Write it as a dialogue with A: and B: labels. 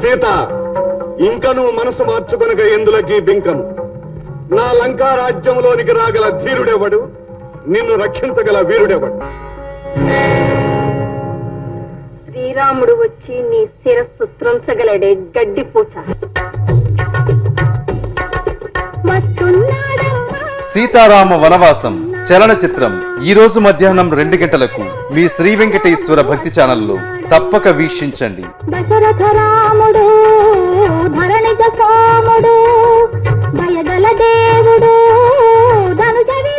A: సీత ఇంకా నువ్వు మనసు మార్చుకొనక ఎందులకి బింకము నా లంకా రాజ్యంలోనికి రాగల ధీరుడెవడు నిన్ను రక్షించగల వీరుడెవడు
B: శ్రీరాముడు వచ్చి నీ శిరస్సు త్రుంచగలడే గడ్డి పూచ
C: సీతారామ వనవాసం చలనచిత్రం ఈ రోజు మధ్యాహ్నం రెండు గంటలకు మీ శ్రీ వెంకటేశ్వర భక్తి ఛానల్లో తప్పక వీక్షించండి
D: దశరథ రాముడు ధరణిజ సోముడు భయగల దేవుడు ధనుజ